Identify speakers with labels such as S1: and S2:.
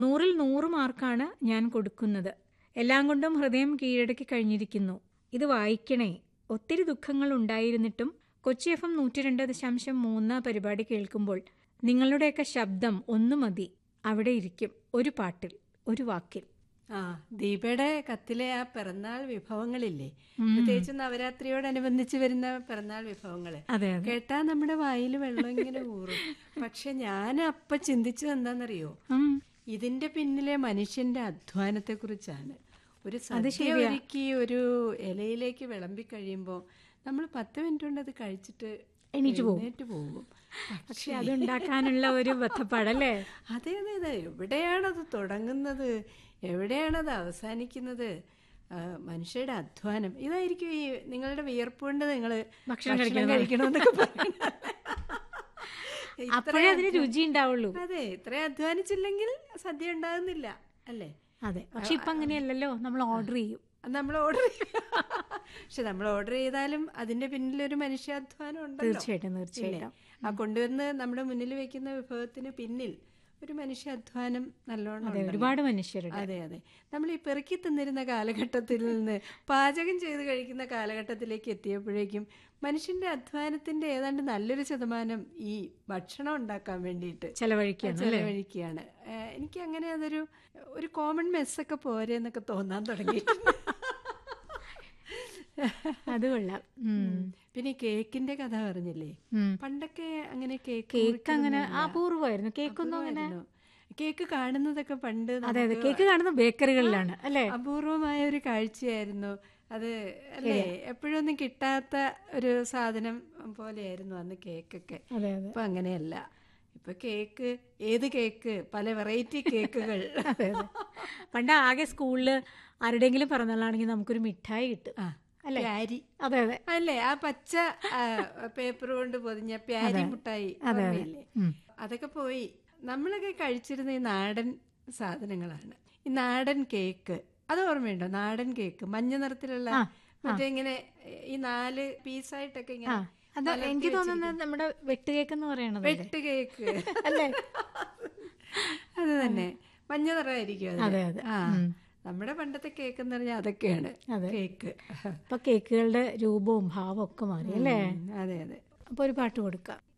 S1: നൂറിൽ നൂറ് മാർക്കാണ് ഞാൻ കൊടുക്കുന്നത് എല്ലാം കൊണ്ടും ഹൃദയം കീഴടക്കി കഴിഞ്ഞിരിക്കുന്നു ഇത് വായിക്കണേ ഒത്തിരി ദുഃഖങ്ങൾ ഉണ്ടായിരുന്നിട്ടും കൊച്ചി എഫ് എം നൂറ്റി രണ്ട് ദശാംശം മൂന്ന് പരിപാടി കേൾക്കുമ്പോൾ നിങ്ങളുടെയൊക്കെ ശബ്ദം ഒന്നു മതി അവിടെ ഇരിക്കും ഒരു പാട്ടിൽ ഒരു വാക്കിൽ
S2: ആ ദീപയുടെ കത്തിലെ ആ പിറന്നാൾ വിഭവങ്ങളില്ലേ
S1: ഉം.
S2: പ്രത്യേകിച്ച് നവരാത്രിയോടനുബന്ധിച്ച് വരുന്ന പിറന്നാൾ വിഭവങ്ങള്
S1: അതെ അതെ
S2: കേട്ടാ നമ്മുടെ വായിൽ വെള്ളം ഇങ്ങനെ ഊറും പക്ഷെ ഞാൻ അപ്പൊ ചിന്തിച്ചത് എന്താണെന്നറിയോ
S1: ഉം.
S2: ഇതിന്റെ പിന്നിലെ മനുഷ്യന്റെ അധ്വാനത്തെ കുറിച്ചാണ് ഒരു സദ്യ
S1: ശരിയാ.
S2: ഒരുക്കി ഒരു ഇലയിലേക്ക് വിളമ്പി കഴിയുമ്പോൾ നമ്മൾ പത്ത് മിനിറ്റ് കൊണ്ട് അത് കഴിച്ചിട്ട്
S1: എണീറ്റ് പോകും.
S2: എഴുന്നേറ്റ് പോകും
S1: പക്ഷെ അതുണ്ടാക്കാനുള്ള ഒരു ബന്ധപ്പാടല്ലേ
S2: അതെ അതെ അതെ എവിടെയാണത് തുടങ്ങുന്നത് എവിടെയാണത് അവസാനിക്കുന്നത് ആ, മനുഷ്യരുടെ അധ്വാനം ഇതായിരിക്കും ഈ നിങ്ങളുടെ വിയർപ്പ് കൊണ്ട് നിങ്ങൾ
S1: ഭക്ഷണം കഴിക്കണം.
S2: കഴിക്കണമെന്നൊക്കെ പറയുന്നത്. ഇത്ര
S1: അപ്പോഴേ അതിന് രുചി ഉണ്ടാവുള്ളൂ
S2: അതെ ഇത്ര അധ്വാനിച്ചില്ലെങ്കിൽ സദ്യ ഉണ്ടാകുന്നില്ല അല്ലേ
S1: അതെ പക്ഷെ ഇപ്പൊ അങ്ങനെയല്ലല്ലോ നമ്മൾ ഓർഡർ ചെയ്യും
S2: നമ്മൾ ഓർഡർ പക്ഷെ നമ്മൾ ഓർഡർ ചെയ്താലും അതിന്റെ പിന്നിലൊരു മനുഷ്യാധ്വാനം ഉണ്ടല്ലോ
S1: തീർച്ചയായിട്ടും തീർച്ചയായിട്ടും
S2: ആ കൊണ്ടുവന്ന് നമ്മുടെ മുന്നിൽ വെക്കുന്ന വിഭവത്തിന് പിന്നിൽ ഒരു മനുഷ്യാധ്വാനം നല്ലോണം
S1: അതെ
S2: ഉണ്ടല്ലോ.
S1: ഒരുപാട് മനുഷ്യരുടെ
S2: അതെ അതെ നമ്മൾ ഈ പെറുക്കി തിന്നിരുന്ന കാലഘട്ടത്തിൽ നിന്ന് പാചകം ചെയ്ത് കഴിക്കുന്ന കാലഘട്ടത്തിലേക്ക് എത്തിയപ്പോഴേക്കും മനുഷ്യന്റെ അധ്വാനത്തിന്റെ ഏതാണ്ട് നല്ലൊരു ശതമാനം ഈ ഭക്ഷണം ഉണ്ടാക്കാൻ വേണ്ടിയിട്ട്
S1: ചെലവഴിക്കുകയാണ് അല്ലേ
S2: ചെലവഴിക്കുകയാണ് ഏഹ് എനിക്ക് അങ്ങനെ അതൊരു ഒരു കോമൺ മെസ്സൊക്കെ പോരെ എന്നൊക്കെ തോന്നാൻ തുടങ്ങി
S1: അത് കൊള്ളാം ഉം.
S2: പിന്നെ ഈ കേക്കിന്റെ കഥ പറഞ്ഞില്ലേ
S1: ഉം.
S2: പണ്ടൊക്കെ അങ്ങനെ കേക്ക്
S1: കേക്ക് അങ്ങനെ
S2: മുറിക്കുന്നൊന്നുമില്ല.
S1: അപൂർവമായിരുന്നു കേക്കൊന്നും അങ്ങനെ
S2: അപൂർവമായിരുന്നു. കേക്ക് കാണുന്നതൊക്കെ പണ്ട്
S1: അതെ അതെ
S2: നമുക്ക്
S1: കേക്ക് കാണുന്ന ബേക്കറികളിലാണ് അല്ലേ
S2: അപൂർവമായ ഒരു കാഴ്ചയായിരുന്നു അത് അല്ലേ എപ്പോഴൊന്നും കിട്ടാത്ത ഒരു സാധനം പോലെയായിരുന്നു അന്ന് കേക്കൊക്കെ
S1: അതെ അതെ
S2: ഇപ്പൊ അങ്ങനെയല്ല ഇപ്പൊ കേക്ക് ഏത് കേക്ക് പല വെറൈറ്റി കേക്കുകൾ
S1: അതെ അതെ പണ്ട് ആകെ സ്കൂളില് ആരുടെയെങ്കിലും പിറന്നാളാണെങ്കിൽ നമുക്കൊരു മിഠായി കിട്ടും
S2: ആ,
S1: അല്ലേ?
S2: പ്യാരി
S1: അതെ അതെ
S2: അല്ലേ ആ പച്ച പേപ്പർ കൊണ്ട് പൊതിഞ്ഞ പ്യാരി മുട്ടായി
S1: അതെ, അതെ.
S2: ഓർമ്മയില്ലേ
S1: ഉം.
S2: അതൊക്കെ പോയി നമ്മളൊക്കെ കഴിച്ചിരുന്ന ഈ നാടൻ സാധനങ്ങളാണ് ഈ നാടൻ കേക്ക് അത് ഓർമ്മയുണ്ടോ നാടൻ കേക്ക് മഞ്ഞ നിറത്തിലുള്ള
S1: ആ,
S2: മറ്റേ ഇങ്ങനെ ഈ നാല് പീസായിട്ടൊക്കെ
S1: ആ
S2: ഇങ്ങനെ
S1: അത്
S2: മലർത്തി
S1: എനിക്ക് തോന്നുന്നത് നമ്മുടെ വെട്ടുകേക്ക് എന്ന് പറയണത്
S2: വെട്ട് കേക്ക്
S1: അല്ലേ
S2: അത് തന്നെ മഞ്ഞ നിറമായിരിക്കും അതിന്.
S1: അതെ, അതെ.
S2: ആ
S1: ഉം.
S2: നമ്മുടെ പണ്ടത്തെ കേക്ക് എന്ന് പറഞ്ഞാൽ അതൊക്കെയാണ്
S1: അതെ.
S2: കേക്ക്
S1: ഇപ്പൊ കേക്കുകളുടെ രൂപവും ഭാവവും ഒക്കെ മാറി അല്ലേ
S2: ഉം, അതെ അതെ
S1: അപ്പൊ ഒരു പാട്ട് കൊടുക്കാം